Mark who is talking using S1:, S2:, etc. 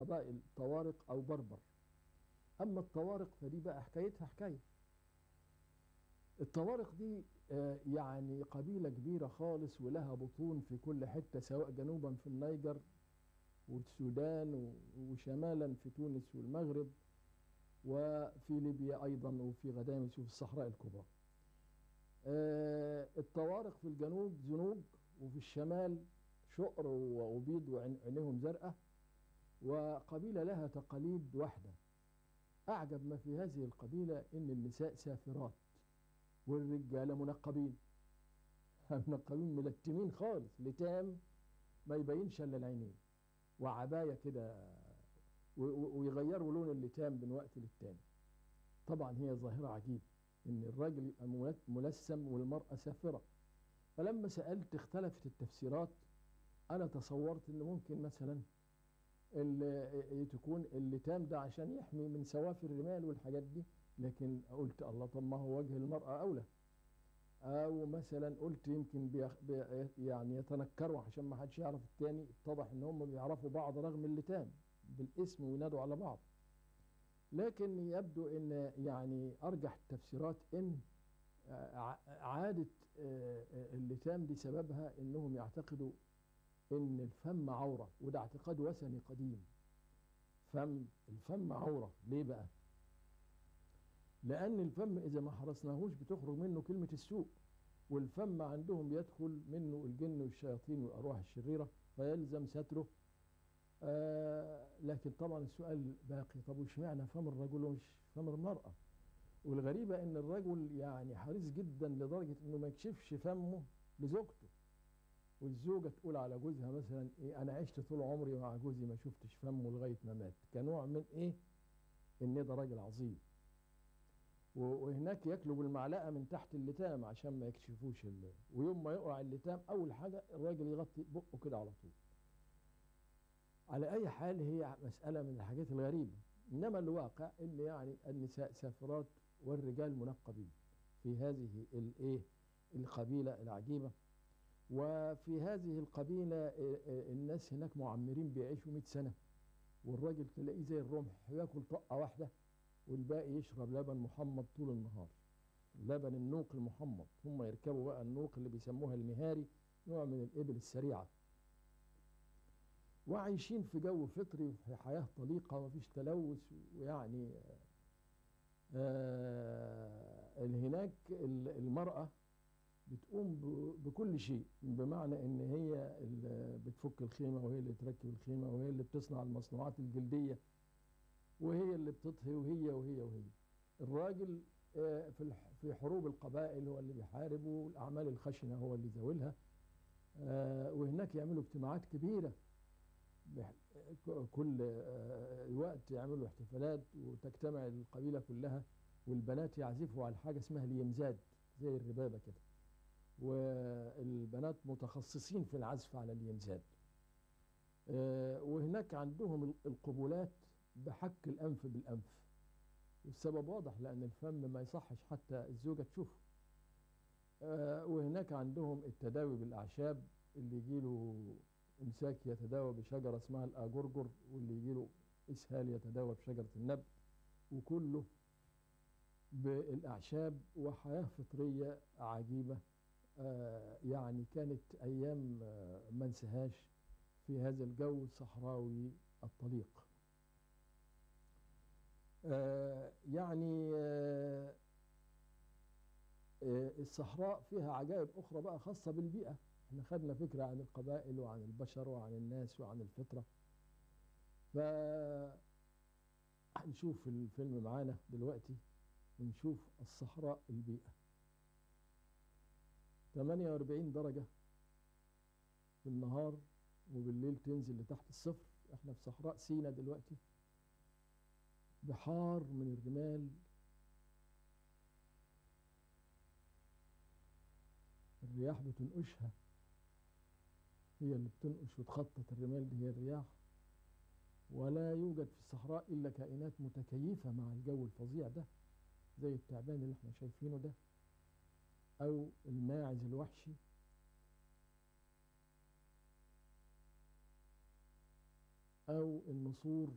S1: قبائل طوارق أو بربر أما الطوارق فدي بقى حكايتها حكاية الطوارق دي آه، يعني قبيلة كبيرة خالص ولها بطون في كل حتة سواء جنوبا في النيجر والسودان و- وشمالا في تونس والمغرب وفي ليبيا أيضا وفي غدامس وفي الصحراء الكبرى آه، الطوارق في الجنوب زنوج وفي الشمال شقر و- وبيض وعينيهم زرقاء وقبيلة لها تقاليد واحدة أعجب ما في هذه القبيلة إن النساء سافرات والرجالة منقبين منقبين ملتمين خالص لتام ما يبينش إلا العينين وعباية كده و- و- ويغيروا لون اللتام من وقت للتاني طبعا هي ظاهرة عجيبة إن الراجل يبقى مل- ملثم والمرأة سافرة فلما سألت اختلفت التفسيرات أنا تصورت إن ممكن مثلا ال- تكون اللتام ده عشان يحمي من سوافر الرمال والحاجات دي لكن قلت الله طب ما هو وجه المرأة أولى أو مثلا قلت يمكن بيخ بي يعني يتنكروا عشان ما حدش يعرف التاني اتضح إن هم بيعرفوا بعض رغم اللتام بالاسم وينادوا على بعض لكن يبدو ان يعني ارجح التفسيرات ان ع- عادة آه، آه، اللتام دي سببها انهم يعتقدوا ان الفم عورة وده اعتقاد وثني قديم فم الفم عورة ليه بقى لان الفم اذا ما حرسناهوش بتخرج منه كلمة السوء والفم عندهم يدخل منه الجن والشياطين والارواح الشريرة فيلزم ستره آه لكن طبعا السؤال باقي طب وش معنى فم الرجل ومش فم المرأة والغريبة ان الرجل يعني حريص جدا لدرجة انه ما يكشفش فمه لزوجته والزوجة تقول على جوزها مثلا ايه انا عشت طول عمري مع جوزي ما شفتش فمه لغاية ما مات كنوع من ايه ان ده راجل عظيم و- وهناك ياكلوا بالمعلقة من تحت اللتام عشان ما يكشفوش ال... ويوم ما يقع اللتام اول حاجة الراجل يغطي بقه كده على طول على أي حال هي مسألة من الحاجات الغريبة إنما الواقع إن يعني النساء سافرات والرجال منقبين في هذه الإيه القبيلة العجيبة وفي هذه القبيلة آه، آه، الناس هناك معمرين بيعيشوا 100 سنة والراجل تلاقيه زي الرمح ياكل طقة واحدة والباقي يشرب لبن محمض طول النهار لبن النوق المحمض هم يركبوا بقى النوق اللي بيسموها المهاري نوع من الإبل السريعة وعايشين في جو فطري وفي حياة طليقة ومفيش تلوث ويعني آه هناك ال- المرأة بتقوم ب- بكل شيء بمعنى ان هي اللي بتفك الخيمة وهي اللي تركب الخيمة وهي اللي بتصنع المصنوعات الجلدية وهي اللي بتطهي وهي وهي وهي الراجل آه، في الح- في حروب القبائل هو اللي بيحارب والأعمال الخشنة هو اللي يزاولها آه، وهناك يعملوا اجتماعات كبيرة بح- ك- كل آه، وقت يعملوا احتفالات وتجتمع القبيلة كلها والبنات يعزفوا على حاجة اسمها اليمزاد زي الربابة كده والبنات متخصصين في العزف على اليمزاد آه، وهناك عندهم ال- القبولات بحك الأنف بالأنف والسبب واضح لأن الفم ما يصحش حتى الزوجة تشوفه آه، وهناك عندهم التداوي بالأعشاب اللي يجيله إمساك يتداوى بشجرة اسمها الآجرجر واللي يجيله إسهال يتداوى بشجرة النبت وكله بالأعشاب وحياة فطرية عجيبة آه، يعني كانت أيام آه، ما انساهاش في هذا الجو الصحراوي الطليق آه، يعني آه، آه، الصحراء فيها عجائب أخرى بقى خاصة بالبيئة احنا خدنا فكرة عن القبائل وعن البشر وعن الناس وعن الفطرة ف هنشوف الفيلم معانا دلوقتي ونشوف الصحراء البيئة 48 درجة في النهار وبالليل تنزل لتحت الصفر احنا في صحراء سينا دلوقتي بحار من الرمال الرياح بتنقشها هي اللي بتنقش وتخطط الرمال دي هي الرياح ولا يوجد في الصحراء إلا كائنات متكيفة مع الجو الفظيع ده زي التعبان اللي احنا شايفينه ده أو الماعز الوحشي أو النسور